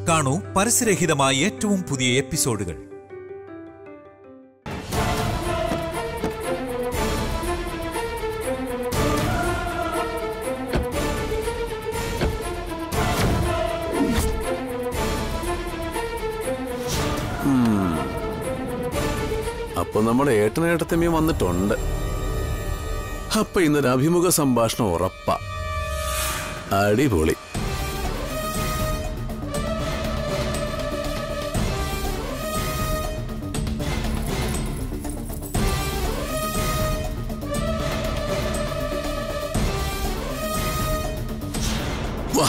കാണൂ പരസ്യരഹിതമായ ഏറ്റവും പുതിയ എപ്പിസോഡുകൾ അപ്പൊ നമ്മുടെ ഏട്ടനേട്ടത്തമ്മയും വന്നിട്ടുണ്ട് അപ്പൊ ഇന്നൊരു അഭിമുഖ സംഭാഷണം ഉറപ്പാ അടിപൊളി വാ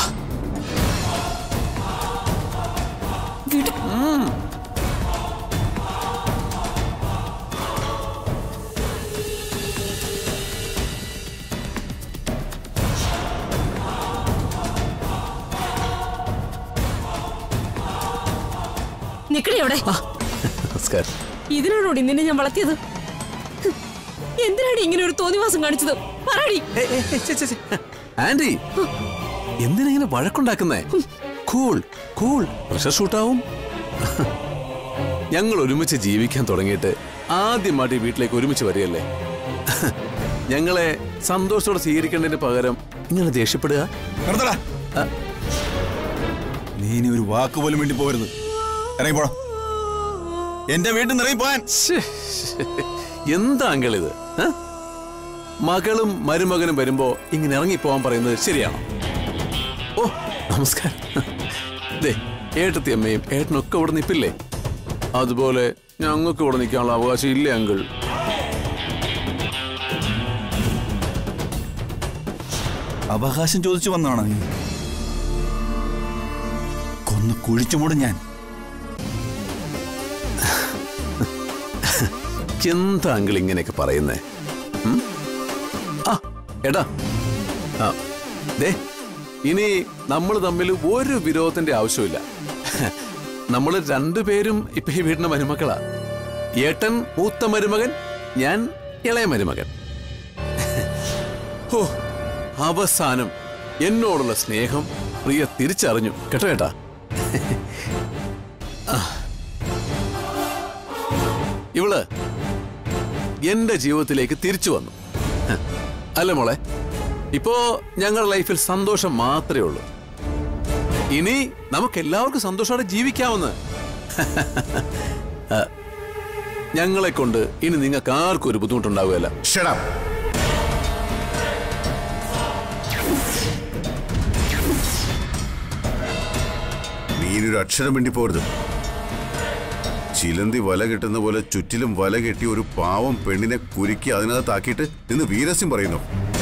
നിക്കടി അവിടെ നമസ്കാരം ഇതിനാണോടി നിന്നെ ഞാൻ വളർത്തിയത് ഹ്, എന്തിനാടി ഇങ്ങനെ ഒരു തോന്നിവാസം കാണിച്ചത് പറയടി ഏയ്, ഏയ്, ഏയ്, ഛെ, ഛെ, ഛെ. ആൻഡി എന്തിനാ ഇങ്ങനെ വഴക്കുണ്ടാക്കുന്നേ കൂൾ കൂൾ പ്രഷർ ഷൂട്ടാവും ഞങ്ങൾ ഒരുമിച്ച് ജീവിക്കാൻ തുടങ്ങിയിട്ട് ആദ്യമായിട്ട് ഈ വീട്ടിലേക്ക് ഒരുമിച്ച് വരികയല്ലേ ഞങ്ങളെ സന്തോഷത്തോടെ സ്വീകരിക്കേണ്ടതിന് പകരം ഇങ്ങനെ ദേഷ്യപ്പെടുക നിർത്തടാ ആ. നീ ഇനി ഒരു വാക്ക് പോലും വേണ്ടി പോകരുത് ഇറങ്ങി പോടാ എന്റെ വീട്ടിൽ നിന്ന് ഇറങ്ങി പോയാൻ ശ്ശേ, ശ്ശേ. എന്താ അങ്കിൾ ഇത് ഏ? മകളും മരുമകനും വരുമ്പോ ഇങ്ങനെ ഇറങ്ങിപ്പോവാൻ പറയുന്നത് ശരിയാണോ ഓ നമസ്കാരം ദേ ഏട്ടത്തി അമ്മയും ഏട്ടനൊക്കെ ഇവിടെ നിൽപ്പില്ലേ അതുപോലെ ഞങ്ങൾക്ക് ഇവിടെ നിൽക്കാനുള്ള അവകാശം ഇല്ലേ അങ്കിൾ അവകാശം ചോദിച്ചു വന്നാണോ നീ കൊന്ന് കുഴിച്ചു മൂടും ഞാൻ എന്താ അങ്കിൾ ഇങ്ങനെയൊക്കെ പറയുന്നേ ഉം? ആ എടാ ആ, ദേ ഇനി നമ്മൾ തമ്മിൽ ഒരു വിരോധത്തിന്റെ ആവശ്യമില്ല നമ്മൾ രണ്ടുപേരും ഇപ്പൊ ഈ വീടിന്റെ മരുമക്കളാ ഏട്ടൻ മൂത്ത മരുമകൻ ഞാൻ ഇളയ മരുമകൻ ഓ അവസാനം എന്നോടുള്ള സ്നേഹം പ്രിയ തിരിച്ചറിഞ്ഞു കേട്ടോ ഏട്ടാ ആ. ഇവള് എന്റെ ജീവിതത്തിലേക്ക് തിരിച്ചു വന്നു ഹ, അല്ല മോളെ ഇപ്പോ ഞങ്ങളുടെ ലൈഫിൽ സന്തോഷം മാത്രമേ ഉള്ളൂ ഇനി നമുക്ക് എല്ലാവർക്കും സന്തോഷത്തോടെ ജീവിക്കാമെന്ന് ആ, ഞങ്ങളെ കൊണ്ട് ഇനി നിങ്ങൾക്ക് ആർക്കും ഒരു ബുദ്ധിമുട്ടുണ്ടാവുകയല്ല ഷടാ നീനൊരു അക്ഷരം വേണ്ടി പോരുത് ചിലന്തി വല കെട്ടുന്ന പോലെ ചുറ്റിലും വല കെട്ടി ഒരു പാവം പെണ്ണിനെ കുരുക്കി അതിനകത്താക്കിയിട്ട് നിന്ന് വീരസ്യം പറയുന്നു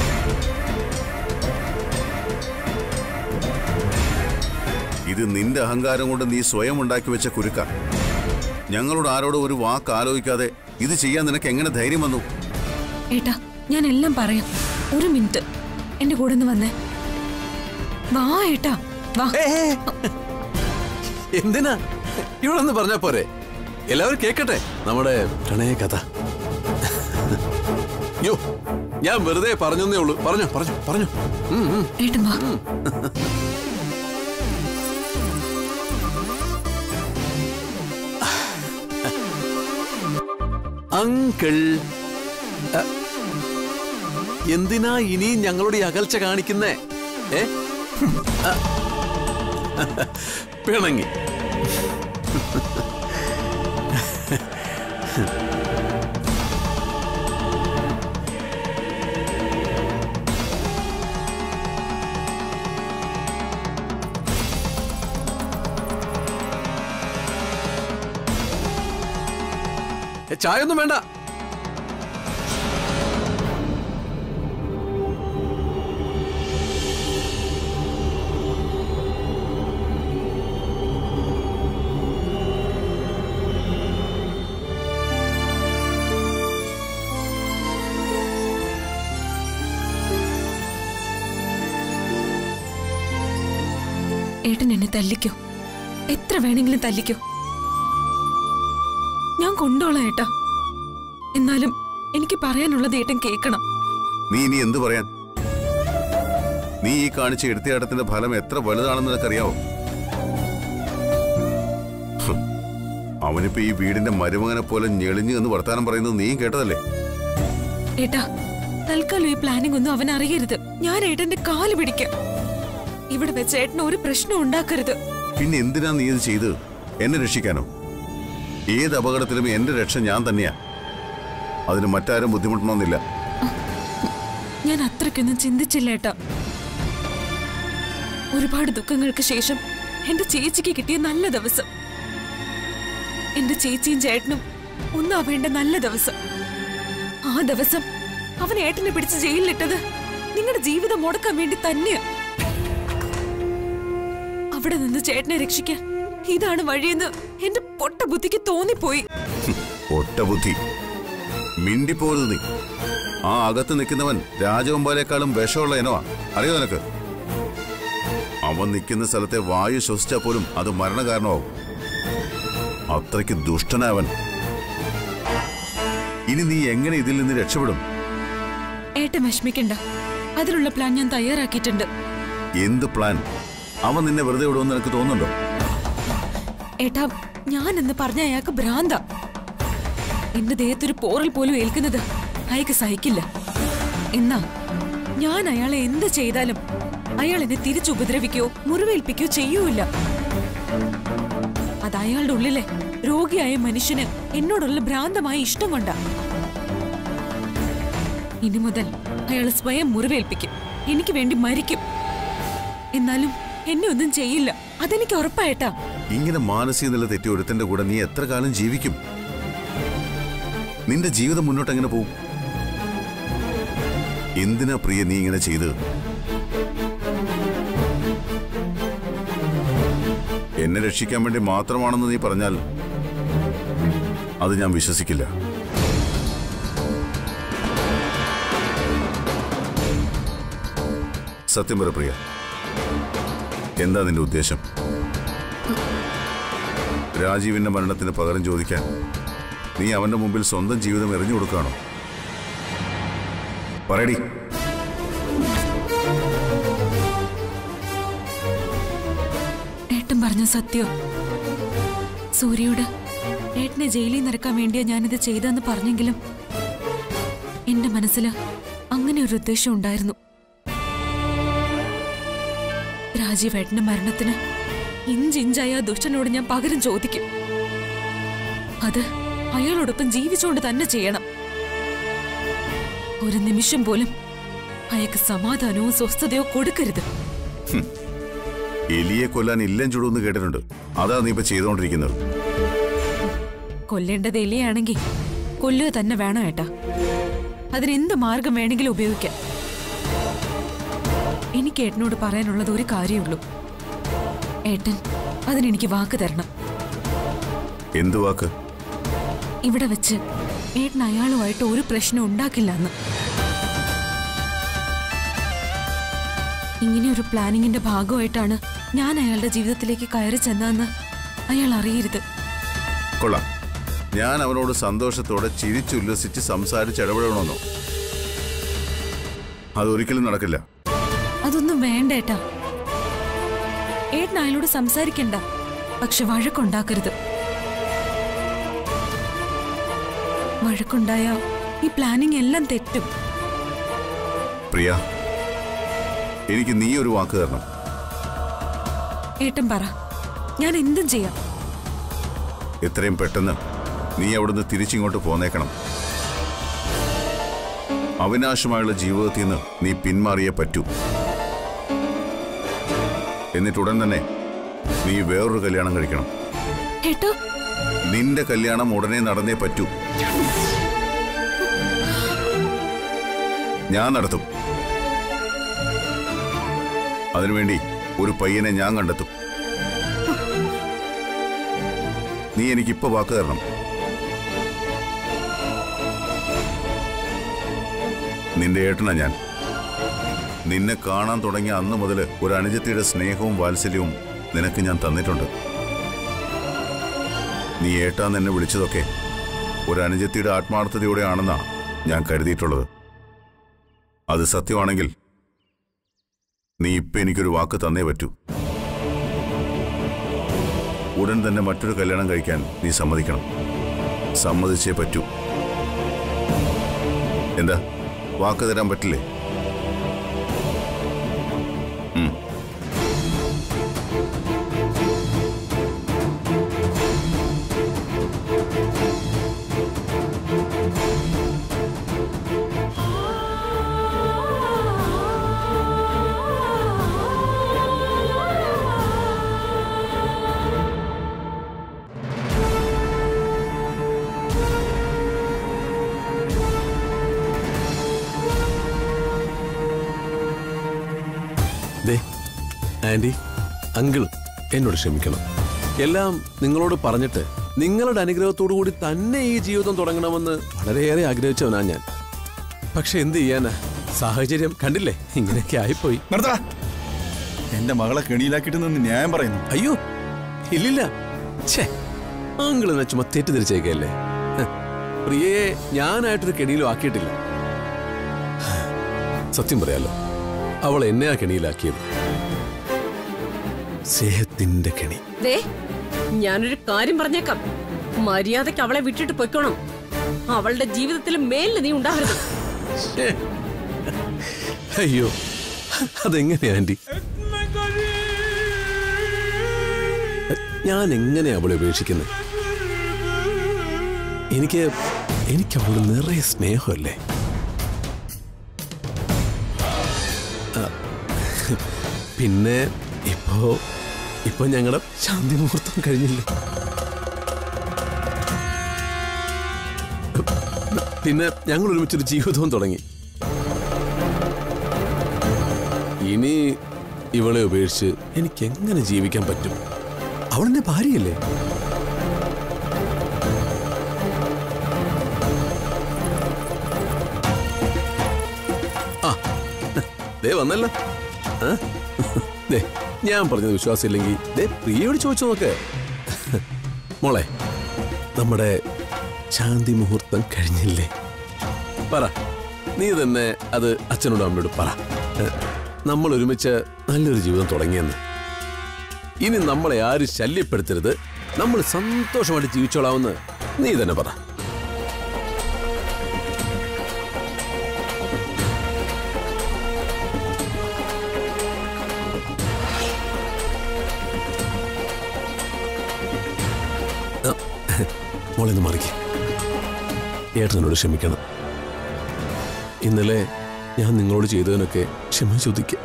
ഇത് നിന്റെ അഹങ്കാരം കൊണ്ട് നീ സ്വയം ഉണ്ടാക്കി വെച്ച കുരുക്ക ഞങ്ങളോട് ആരോടും ഒരു വാക്ക് ആലോചിക്കാതെ ഇത് ചെയ്യാൻ നിനക്ക് എങ്ങനെ ധൈര്യം വന്നു ഏട്ടാ ഞാൻ എല്ലാം പറയാം ഒരു മിനിറ്റ് എന്റെ കൂടെ ഒന്ന് വന്നേ വാ ഏട്ടാ വാ എന്തിനാ ഇവിടെ ഒന്ന് പറഞ്ഞാ പോരെ എല്ലാവരും കേക്കട്ടെ നമ്മുടെ പ്രണയ കഥ യോ ഞാൻ വെറുതെ പറഞ്ഞേ ഉള്ളൂ പറഞ്ഞോ പറഞ്ഞു പറഞ്ഞു ഉം, ഉം. ഏട്ടൻ വാ അങ്കിൾ അ, എന്തിനാ ഇനിയും ഞങ്ങളുടെ ഈ അകൽച്ച കാണിക്കുന്നേ ഏ അ, പിണങ്ങി ഏ, ചായ ഒന്നും വേണ്ട ഏട്ടൻ എന്നെ തല്ലിക്കോ എത്ര വേണമെങ്കിലും തല്ലിക്കോ ഞാൻ കൊണ്ടോളാം ഏട്ടാ എന്നാലും എനിക്ക് പറയാനുള്ളത് ഏട്ടൻ കേൾക്കണം നീ ഇനി എന്ത് പറയാൻ നീ ഈ കാണിച്ച എടുത്തിയാട്ടത്തിന്റെ ഫലം എത്ര വലുതാണെന്ന് നിനക്കറിയാവോ അവനിപ്പോ ഈ വീടിന്റെ മരുമകനെ പോലെ ഞെളിഞ്ഞു എന്ന് വർത്താനം പറയുന്നത് നീയും കേട്ടതല്ലേ ഏട്ടാ തൽക്കാലം ഈ പ്ലാനിംഗ് ഒന്നും അവൻ അറിയരുത് ഞാൻ ഏട്ടന്റെ കാല് പിടിക്കാം ഇവിടെ വെച്ച് ഏട്ടന് ഒരു പ്രശ്നം ഉണ്ടാക്കരുത് പിന്നെ എന്തിനാ നീ ഇത് ചെയ്ത് എന്നെ രക്ഷിക്കാനോ ഏത് അപകടത്തിലും എന്റെ രക്ഷ ഞാൻ തന്നെയാ അതിന് മറ്റാരും ബുദ്ധിമുട്ടണമെന്നില്ല ഞാൻ അത്രയ്ക്കൊന്നും ചിന്തിച്ചില്ല ഏട്ടാ ഒരുപാട് ദുഃഖങ്ങൾക്ക് ശേഷം എന്റെ ചേച്ചിക്ക് കിട്ടിയ നല്ല ദിവസം എന്റെ ചേച്ചിയും ചേട്ടനും ഒന്നാവേണ്ട നല്ല ദിവസം ആ ദിവസം അവൻ ഏട്ടനെ പിടിച്ച് ജയിലിലിട്ടത് നിങ്ങളുടെ ജീവിതം മുടക്കാൻ വേണ്ടി തന്നെയാ അവിടെ നിന്ന് ചേട്ടനെ രക്ഷിക്കാൻ ഇതാണ് വഴിയെന്ന് എന്റെ പൊട്ട ബുദ്ധിക്ക് തോന്നിപ്പോയി ഒറ്റ ബുദ്ധി മിണ്ടിപ്പോരുത് നീ ആ അകത്ത് നിൽക്കുന്നവൻ രാജവമ്പാലേക്കാളും വിഷമുള്ള ഇനവാ അറിയോ നിനക്ക് അവൻ നിൽക്കുന്ന സ്ഥലത്തെ വായു ശ്വസിച്ചാൽ പോലും അത് മരണകാരണമാവും അത്രയ്ക്ക് ദുഷ്ടനവൻ ഇനി നീ എങ്ങനെ ഇതിൽ നിന്ന് രക്ഷപ്പെടും ഏട്ടൻ വിഷമിക്കണ്ട അതിനുള്ള പ്ലാൻ ഞാൻ തയ്യാറാക്കിയിട്ടുണ്ട് എന്ത് പ്ലാൻ അവൻ നിന്നെ വെറുതെ വിടുമെന്ന് നിനക്ക് തോന്നുന്നുണ്ടോ ഏട്ടാ ഞാൻ എന്ന് പറഞ്ഞ അയാൾക്ക് ഭ്രാന്ത എന്റെ ദേഹത്തൊരു പോറൽ പോലും ഏൽക്കുന്നത് അയാൾക്ക് സഹിക്കില്ല എന്നാ ഞാൻ അയാളെ എന്ത് ചെയ്താലും അയാൾ എന്നെ തിരിച്ചുപദ്രവിക്കോ മുറിവേൽപ്പിക്കോ ചെയ്യൂല അത് അയാളുടെ ഉള്ളിലെ രോഗിയായ മനുഷ്യന് എന്നോടുള്ള ഭ്രാന്തമായ ഇഷ്ടം കൊണ്ടാ ഇനി മുതൽ അയാൾ സ്വയം മുറിവേൽപ്പിക്കും എനിക്ക് വേണ്ടി മരിക്കും എന്നാലും എന്നെ ഒന്നും ചെയ്യില്ല അതെനിക്ക് ഉറപ്പായിട്ടാ ഇങ്ങനെ മാനസിക നില തെറ്റി ഒരുത്തന്റെ കൂടെ നീ എത്ര കാലം ജീവിക്കും നിന്റെ ജീവിതം മുന്നോട്ട് എങ്ങനെ പോകും എന്തിനാ പ്രിയ നീ ഇങ്ങനെ ചെയ്ത് എന്നെ രക്ഷിക്കാൻ വേണ്ടി മാത്രമാണെന്ന് നീ പറഞ്ഞാൽ അത് ഞാൻ വിശ്വസിക്കില്ല സത്യം പറ പ്രിയ എന്താ നിന്റെ ഉദ്ദേശം രാജീവിന്റെ മരണത്തിന് പകരം ചോദിക്കാൻ നീ അവന്റെ മുമ്പിൽ സ്വന്തം ജീവിതം എറിഞ്ഞു കൊടുക്കുകയാണോ പറയടി ഏട്ടൻ പറഞ്ഞ സത്യം സൂര്യയോട് ഏട്ടനെ ജയിലിൽ നിറക്കാൻ വേണ്ടിയാ ഞാനിത് ചെയ്തെന്ന് പറഞ്ഞെങ്കിലും എന്റെ മനസ്സിൽ അങ്ങനെ ഒരു ഉദ്ദേശം ഉണ്ടായിരുന്നു രാജീവ് ഏട്ടന്റെ മരണത്തിന് ഇഞ്ചിഞ്ചായ ആ ദുഷ്ടനോട് ഞാൻ പകരം ചോദിക്കും അത് അയാളോടൊപ്പം ജീവിച്ചുകൊണ്ട് തന്നെ ചെയ്യണം ഒരു നിമിഷം പോലും അയാൾക്ക് സമാധാനവും സ്വസ്ഥതയോ കൊടുക്കരുത് എലിയെ കൊല്ലാൻ ഇല്ലം ചുടുമെന്ന് കേട്ടിട്ടുണ്ട് അതാ നീ ഇപ്പൊ ചെയ്തുകൊണ്ടിരിക്കുന്നത് കൊല്ലേണ്ടത് എലിയാണെങ്കിൽ കൊല്ലുക തന്നെ വേണം ഏട്ടാ അതിനെന്ത് മാർഗം വേണമെങ്കിലും ഉപയോഗിക്കാം എനിക്ക് ഏട്ടനോട് പറയാനുള്ളത് ഒരു കാര്യമുള്ളൂ ഏട്ടൻ അതിനെനിക്ക് വാക്ക് തരണം എന്തു വാക്ക് ഇവിടെ വെച്ച് ഏട്ടൻ അയാളുമായിട്ട് ഒരു പ്രശ്നം ഉണ്ടാക്കില്ല എന്ന് ഇങ്ങനെ ഒരു പ്ലാനിങ്ങിന്റെ ഭാഗമായിട്ടാണ് ഞാൻ അയാളുടെ ജീവിതത്തിലേക്ക് കയറി ചെന്നതെന്ന് അയാൾ അറിയരുത് കൊള്ളാം ഞാൻ അവനോട് സന്തോഷത്തോടെ ചിരിച്ചുല്ലസിച്ച് സംസാരിച്ച് ഇടപെടണമെന്നോ അതൊരിക്കലും നടക്കില്ല അതൊന്നും വേണ്ട ഏട്ടാ ഏട്ടൻ അയാളോട് സംസാരിക്കണ്ട പക്ഷെ വഴക്കുണ്ടാക്കരുത് വഴക്കുണ്ടായ ഈ പ്ലാനിങ് എല്ലാം തെറ്റും പ്രിയ എനിക്ക് നീ ഒരു വാക്ക് തരണം ഏട്ടൻ പറ ഞാൻ എന്തും ചെയ്യാം എത്രയും പെട്ടെന്ന് നീ അവിടുന്ന് തിരിച്ചിങ്ങോട്ട് പോന്നേക്കണം അവിനാശമായുള്ള ജീവിതത്തിൽ നിന്ന് നീ പിന്മാറിയേ പറ്റൂ എന്നിട്ട് ഉടൻ തന്നെ നീ വേറൊരു കല്യാണം കഴിക്കണം ഏട്ടോ നിന്റെ കല്യാണം ഉടനെ നടന്നേ പറ്റൂ ഞാൻ നടത്തും അതിനുവേണ്ടി ഒരു പയ്യനെ ഞാൻ കണ്ടെത്തും നീ എനിക്കിപ്പോ വാക്ക് തരണം നിന്റെ ഏട്ടനാ ഞാൻ നിന്നെ കാണാൻ തുടങ്ങിയ അന്ന് മുതൽ ഒരു അനുജത്തിയുടെ സ്നേഹവും വാത്സല്യവും നിനക്ക് ഞാൻ തന്നിട്ടുണ്ട് നീ ഏട്ടാന്ന് എന്നെ വിളിച്ചതൊക്കെ ഒരു അനുജത്തിയുടെ ആത്മാർത്ഥതയോടെയാണെന്നാ ഞാൻ കരുതിയിട്ടുള്ളത് അത് സത്യമാണെങ്കിൽ നീ ഇപ്പൊ എനിക്കൊരു വാക്ക് തന്നേ പറ്റൂ ഉടൻ തന്നെ മറ്റൊരു കല്യാണം കഴിക്കാൻ നീ സമ്മതിക്കണം സമ്മതിച്ചേ പറ്റൂ എന്താ വാക്ക് തരാൻ പറ്റില്ലേ ഉം. ദേ ആന്റി അങ്കിൾ എന്നോട് ക്ഷമിക്കണം എല്ലാം നിങ്ങളോട് പറഞ്ഞിട്ട് നിങ്ങളുടെ അനുഗ്രഹത്തോടു കൂടി തന്നെ ഈ ജീവിതം തുടങ്ങണമെന്ന് വളരെയേറെ ആഗ്രഹിച്ചവനാ ഞാൻ പക്ഷെ എന്ത് ചെയ്യാനാ സാഹചര്യം കണ്ടില്ലേ ഇങ്ങനെയൊക്കെ ആയിപ്പോയി നിർത്തടാ എന്റെ മകളെ കെണിയിലാക്കിയിട്ട് നിന്ന് ന്യായം പറയുന്നു അയ്യോ ഇല്ലില്ല ഛേ അങ്കിളിനെ ചുമ തെറ്റിദ്ധരിച്ചേക്കല്ലേ ഹ്, പ്രിയയെ ഞാനായിട്ടൊരു കെണിയിലും ആക്കിയിട്ടില്ല സത്യം പറയാലോ അവൾ എന്നെ ആ കെണിയിലാക്കിയത് സ്നേഹത്തിന്റെ കെണി ദേ ഞാനൊരു കാര്യം പറഞ്ഞേക്കാം മര്യാദയ്ക്ക് അവളെ വിട്ടിട്ട് പൊയ്ക്കോണം അവളുടെ ജീവിതത്തിൽ മേലിൽ നീ ഉണ്ടാകരുത് ഛേ. അയ്യോ അതെങ്ങനെയാ ആന്റി ഞാൻ എങ്ങനെയാ അവളെ ഉപേക്ഷിക്കുന്നത് എനിക്ക് എനിക്ക് അവളോട് നിറയെ സ്നേഹമല്ലേ ആ, പിന്നെ ഇപ്പോ ഇപ്പൊ ഞങ്ങളുടെ ശാന്തി മുഹൂർത്തം കഴിഞ്ഞില്ലേ പിന്നെ ഞങ്ങൾ ഒരുമിച്ചൊരു ജീവിതവും തുടങ്ങി ഇനി ഇവളെ ഉപേക്ഷിച്ച് എനിക്ക് എങ്ങനെ ജീവിക്കാൻ പറ്റും അവളെന്റെ ഭാര്യയല്ലേ ആ ദേ വന്നല്ലോ ആ? ദേ ഞാൻ പറഞ്ഞത് വിശ്വാസമില്ലെങ്കിൽ ദേ പ്രിയയോട് ചോദിച്ചു നോക്ക് മോളെ നമ്മുടെ ശാന്തി മുഹൂർത്തം കഴിഞ്ഞില്ലേ പറ നീ തന്നെ അത് അച്ഛനോടും അമ്മയോട് പറ ഏ, നമ്മൾ ഒരുമിച്ച് നല്ലൊരു ജീവിതം തുടങ്ങിയെന്ന് ഇനി നമ്മളെ ആരും ശല്യപ്പെടുത്തരുത് നമ്മൾ സന്തോഷമായിട്ട് ജീവിച്ചോളാമെന്ന് നീ തന്നെ പറ ആ, മോളിന്ന് മറിക്ക് ഏട്ടനോട് ക്ഷമിക്കണം ഇന്നലെ ഞാൻ നിങ്ങളോട് ചെയ്തതിനൊക്കെ ക്ഷമ ചോദിക്കാം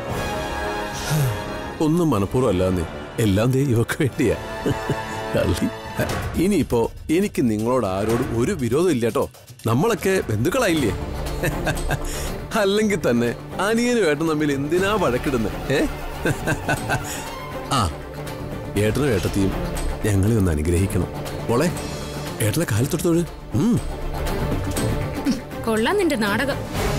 ഒന്നും മനഃപൂർവ്വം അല്ലാന്നേ എല്ലാം ദേ ഇവക്ക് വേണ്ടിയാ കള്ളി ഇനിയിപ്പോ എനിക്ക് നിങ്ങളോട് ആരോടും ഒരു വിരോധം ഇല്ല കേട്ടോ നമ്മളൊക്കെ ബന്ധുക്കളായില്ലേ അല്ലെങ്കിൽ തന്നെ അനിയനും ഏട്ടനും തമ്മിൽ എന്തിനാ വഴക്കിടുന്നത് ഏ ആ ഏട്ടനും ഏട്ടത്തിയും ഞങ്ങളെ ഒന്ന് അനുഗ്രഹിക്കണം മോളെ ഏട്ടനെ കാലത്തൊടുത്തോട് ഉം കൊള്ളാം നിന്റെ നാടകം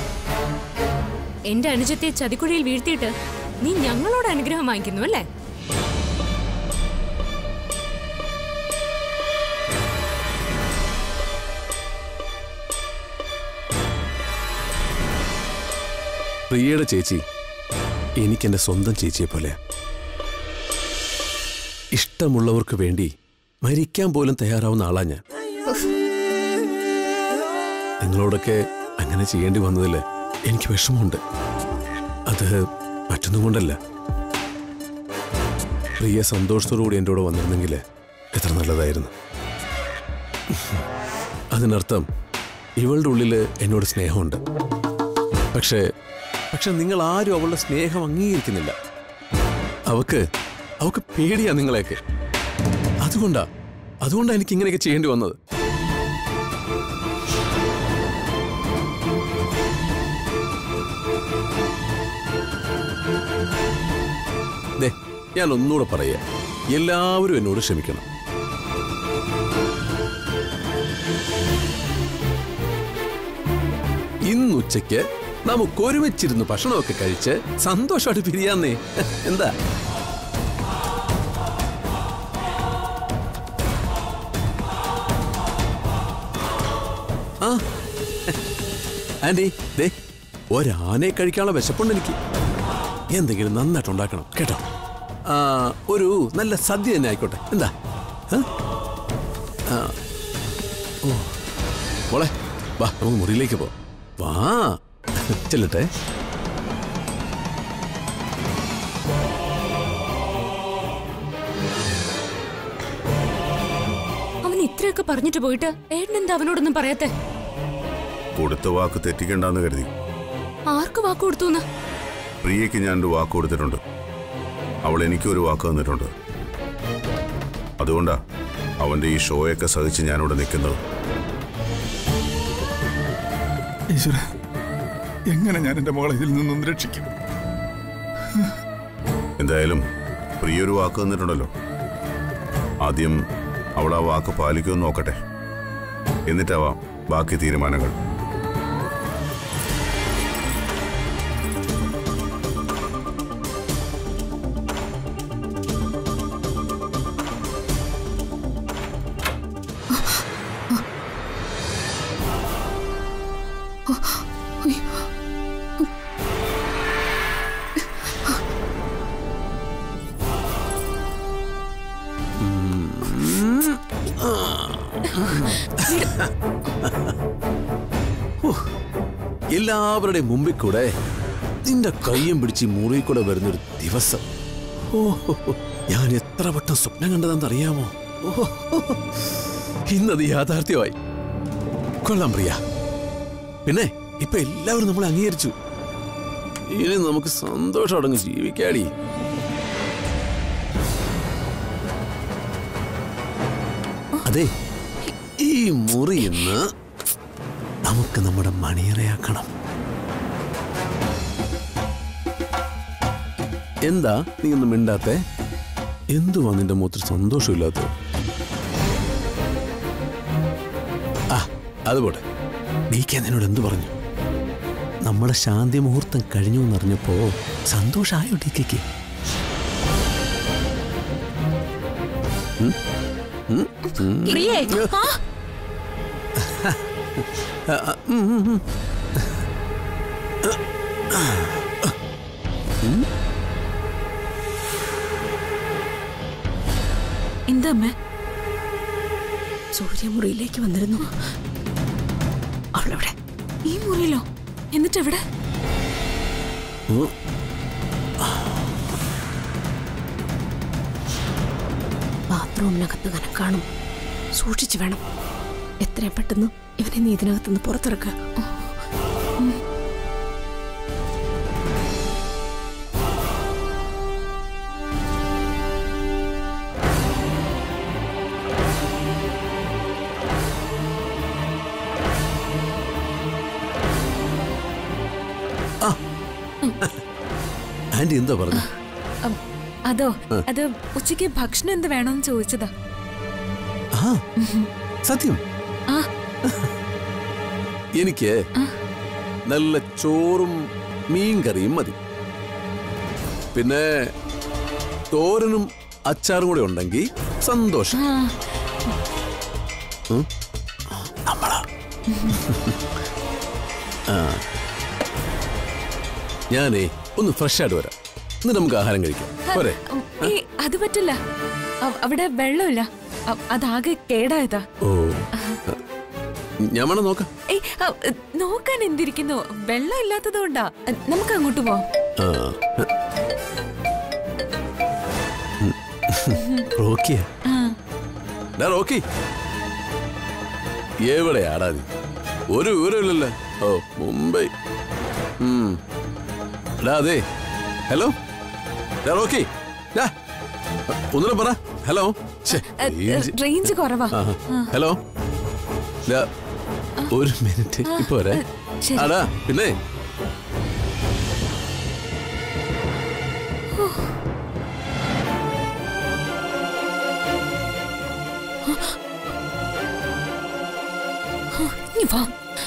എന്റെ അനുജത്തെ ചതിക്കുഴിയിൽ വീഴ്ത്തിയിട്ട് നീ ഞങ്ങളോട് അനുഗ്രഹം വാങ്ങിക്കുന്നു അല്ലേ പ്രിയയുടെ ചേച്ചി എനിക്കെന്റെ സ്വന്തം ചേച്ചിയെ പോലെ ഇഷ്ടമുള്ളവർക്ക് വേണ്ടി മരിക്കാൻ പോലും തയ്യാറാവുന്ന ആളാ ഞാൻ നിങ്ങളോടൊക്കെ അങ്ങനെ ചെയ്യേണ്ടി വന്നതിൽ എനിക്ക് വിഷമമുണ്ട് അത് മറ്റൊന്നും കൊണ്ടല്ല പ്രിയ സന്തോഷത്തോടുകൂടി എൻ്റെ കൂടെ വന്നിരുന്നെങ്കിൽ എത്ര നല്ലതായിരുന്നു അതിനർത്ഥം ഇവളുടെ ഉള്ളിൽ എന്നോട് സ്നേഹമുണ്ട് പക്ഷേ പക്ഷെ നിങ്ങൾ ആരും അവളുടെ സ്നേഹം അംഗീകരിക്കുന്നില്ല അവക്ക് അവക്ക് പേടിയാ നിങ്ങളെയൊക്കെ അതുകൊണ്ടാ അതുകൊണ്ടാ എനിക്ക് ഇങ്ങനെയൊക്കെ ചെയ്യേണ്ടി വന്നത് ദേ ഞാൻ ഒന്നുകൂടെ പറയാ എല്ലാവരും എന്നോട് ക്ഷമിക്കണം ഇന്നുച്ചയ്ക്ക് നമുക്ക് ഒരുമിച്ചിരുന്ന് ഭക്ഷണമൊക്കെ കഴിച്ച് സന്തോഷമായിട്ട് പിരിയാന്നേ എന്താ ആ ആന്റി ദേ ഒരാനയെ കഴിക്കാനുള്ള വിശപ്പുണ്ട് എനിക്ക് എന്തെങ്കിലും നന്നായിട്ട് ഉണ്ടാക്കണം കേട്ടോ ആ, ഒരു നല്ല സദ്യ തന്നെ ആയിക്കോട്ടെ എന്താ ആ? ആ. ഓ. മോളെ വാ നമുക്ക് മുറിയിലേക്ക് പോ വാ ചെല്ലട്ടെ അവൻ ഇത്രയൊക്കെ പറഞ്ഞിട്ട് പോയിട്ട് ഏട്ടൻ എന്താ അവനോടൊന്നും പറയാത്തെ കൊടുത്ത വാക്ക് തെറ്റിക്കണ്ടെന്ന് കരുതി ആർക്ക് വാക്ക് കൊടുത്തു പ്രിയയ്ക്ക് ഞാൻ ഒരു വാക്ക് കൊടുത്തിട്ടുണ്ട് അവൾ എനിക്കും ഒരു വാക്ക് തന്നിട്ടുണ്ട് അതുകൊണ്ടാ അവന്റെ ഈ ഷോയൊക്കെ സഹിച്ച് ഞാനിവിടെ നിൽക്കുന്നത് ഈശ്വര എങ്ങനെ ഞാൻ എന്റെ മകളെ ഇതിൽ നിന്നും രക്ഷിക്കും എന്തായാലും പ്രിയ ഒരു വാക്ക് തന്നിട്ടുണ്ടല്ലോ ആദ്യം അവൾ ആ വാക്ക് പാലിക്കുമെന്ന് നോക്കട്ടെ എന്നിട്ടാവാം ബാക്കി തീരുമാനങ്ങൾ എല്ലാവരുടെയും മുമ്പിൽ കൂടെ നിന്റെ കയ്യും പിടിച്ച് ഈ മുറിയിൽ കൂടെ വരുന്നൊരു ദിവസം ഓ ഹോ, ഹോ. ഞാൻ എത്ര വട്ടം സ്വപ്നം കണ്ടതെന്ന് അറിയാമോ ഓ, ഹോ, ഹോ. ഇന്നത് യാഥാർത്ഥ്യമായി കൊള്ളാം പ്രിയ പിന്നെ ഇപ്പൊ എല്ലാവരും നമ്മളെ അംഗീകരിച്ചു ഇനി നമുക്ക് സന്തോഷം അടങ്ങ് ജീവിക്കാടി അതെ ഈ മുറി ഇന്ന് നമുക്ക് നമ്മുടെ മണിയറയാക്കണം എന്താ നീ ഒന്നും മിണ്ടാത്തെ എന്തുവാ നിന്റെ മുഖത്തിൽ സന്തോഷമില്ലാത്ത ആ അത് പോട്ടെ നീക്ക് എന്നോട് എന്തു പറഞ്ഞു നമ്മുടെ ശാന്തി മുഹൂർത്തം കഴിഞ്ഞു എന്നറിഞ്ഞപ്പോ സന്തോഷമായോ ഡീക്കയ്ക്ക് പ്രിയേ എന്താ അമ്മേ സൂര്യമുറിയിലേക്ക് വന്നിരുന്നു അവളെവിടെ ഈ മുറിയിലോ എന്നിട്ട് എവിടെ ഉം. ബാത്റൂമിനകത്ത് കനം കാണും സൂക്ഷിച്ചു വേണം എത്രയും പെട്ടെന്ന് ഇവനെ നീ ഇതിനകത്തുനിന്ന് പുറത്തിറക്കുക ആന്റി എന്താ പറഞ്ഞു അം, അതോ അത് ഉച്ചയ്ക്ക് ഭക്ഷണം എന്ത് വേണമെന്ന് ചോദിച്ചതാ ആ സത്യം ആ. എനിക്ക് നല്ല ചോറും മീൻകറിയും മതി പിന്നെ തോരനും അച്ചാറും കൂടെ ഉണ്ടെങ്കിൽ സന്തോഷം ആ, ഉം? നമ്മളാ ആ. ഞാനേ ഒന്ന് ഫ്രഷ് ആയിട്ട് വരാം എന്നിട്ട് നമുക്ക് ആഹാരം കഴിക്കാം പോരെ ഉം, ഏയ് അത് പറ്റില്ല അവ- അവിടെ വെള്ളമില്ല അ- അതാകെ കേടായതാ ഓ ഞാൻ വേണം നോക്കാം ഏയ് അ, നോക്കാൻ എന്തിരിക്കുന്നു വെള്ളം ഇല്ലാത്തത് കൊണ്ടാ നമുക്ക് അങ്ങോട്ട് പോവാം ആ. റോക്കിയാ ആ, ഡാ റോക്കി എവിടെയാടാ നീ ഒരു വിവരമില്ലല്ലോ ഓ മുംബൈ ഉം. ഡാ അതെ ഹലോ ഡാ റോക്കി ഡാ ഒന്നുകൂടെ പറ ഹലോ ശ്ശെ, അ, റേഞ്ച്. റേഞ്ച് കുറവാ ആ, ഹലോ ഡാ, ഒരു മിനിറ്റ് ഇപ്പൊ വരെ ശരി. ആടാ പിന്നെ ഇനി വാ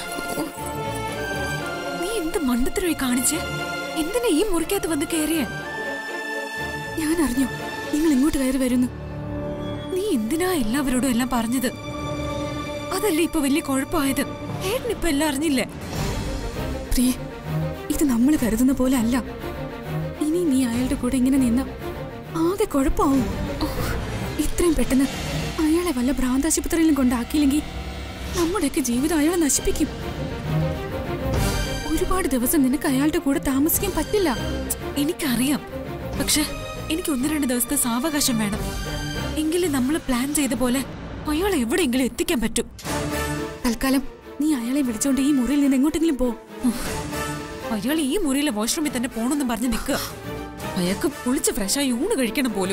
നീ എന്ത് മണ്ടത്തരമായി കാണിച്ച് എന്തിനാ ഈ മുറിക്കകത്ത് വന്ന് കേറിയ ഞാൻ അറിഞ്ഞു നിങ്ങൾ ഇങ്ങോട്ട് കയറി വരുന്നു നീ എന്തിനാ എല്ലാവരോടും എല്ലാം പറഞ്ഞത് അതല്ലേ ഇപ്പൊ വലിയ കുഴപ്പമായത് ഏട്ടൻ ഇപ്പൊ എല്ലാം അറിഞ്ഞില്ലേ പ്രിയ ഇത് നമ്മൾ കരുതുന്ന പോലെ അല്ല ഇനി നീ അയാളുടെ കൂടെ ഇങ്ങനെ നിന്ന ആകെ കുഴപ്പമാവും ഇത്രയും പെട്ടെന്ന് അയാളെ വല്ല ഭ്രാന്താശുപത്രിയിലും കൊണ്ടാക്കിയില്ലെങ്കിൽ നമ്മുടെയൊക്കെ ജീവിതം അയാളെ നശിപ്പിക്കും ഒരുപാട് ദിവസം നിനക്ക് അയാളുടെ കൂടെ താമസിക്കാൻ പറ്റില്ല എനിക്കറിയാം പക്ഷെ എനിക്ക് ഒന്ന് രണ്ട് ദിവസത്തെ സാവകാശം വേണം എങ്കിലും നമ്മൾ പ്ലാൻ ചെയ്ത പോലെ അയാളെ എവിടെയെങ്കിലും എത്തിക്കാൻ പറ്റും തൽക്കാലം നീ അയാളെ വിളിച്ചോണ്ട് ഈ മുറിയിൽ നിന്ന് എങ്ങോട്ടെങ്കിലും പോ അയാൾ ഈ മുറിയിലെ വാഷ്റൂമിൽ തന്നെ പോണെന്നും പറഞ്ഞ് നിൽക്കുക അയാൾക്ക് കുളിച്ച് ഫ്രഷായി ഊണ് കഴിക്കണം പോലും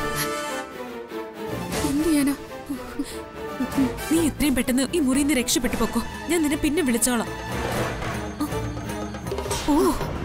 എന്ത് ചെയ്യാനാ നീ എത്രയും പെട്ടെന്ന് ഈ മുറിയിൽ നിന്ന് രക്ഷപ്പെട്ടു പോക്കോ ഞാൻ നിന്നെ പിന്നെ വിളിച്ചോളാം ഓ